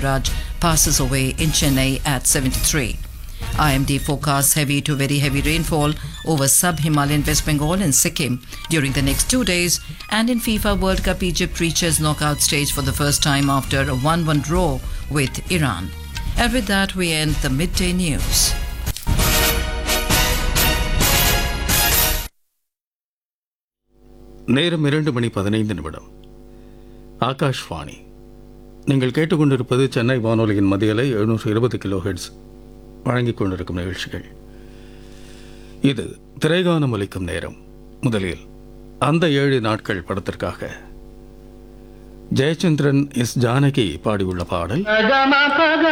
Prithviraj passes away in Chennai at 73. IMD forecasts heavy to very heavy rainfall over sub-Himalayan West Bengal and Sikkim during the next two days. And in FIFA World Cup, Egypt reaches knockout stage for the first time after a 1-1 draw with Iran. And with that, we end the midday news. நேரம் இரண்டு மணி பதினைந்து நிமிடம் ஆகாஷ்வாணி நீங்கள் கேட்டுக்கொண்டிருப்பது சென்னை வானொலியின் மதியலை எழுநூற்று இருபது kilo heads வழங்கிக் கொண்டிருக்கும் நிகழ்ச்சிகள் இது திரைகானம் ஒலிக்கும் நேரம் முதலில் அந்த ஏழு நாட்கள் படத்திற்காக ஜெயச்சந்திரன் எஸ் ஜானகி பாடியுள்ள பாடல் గమ పగ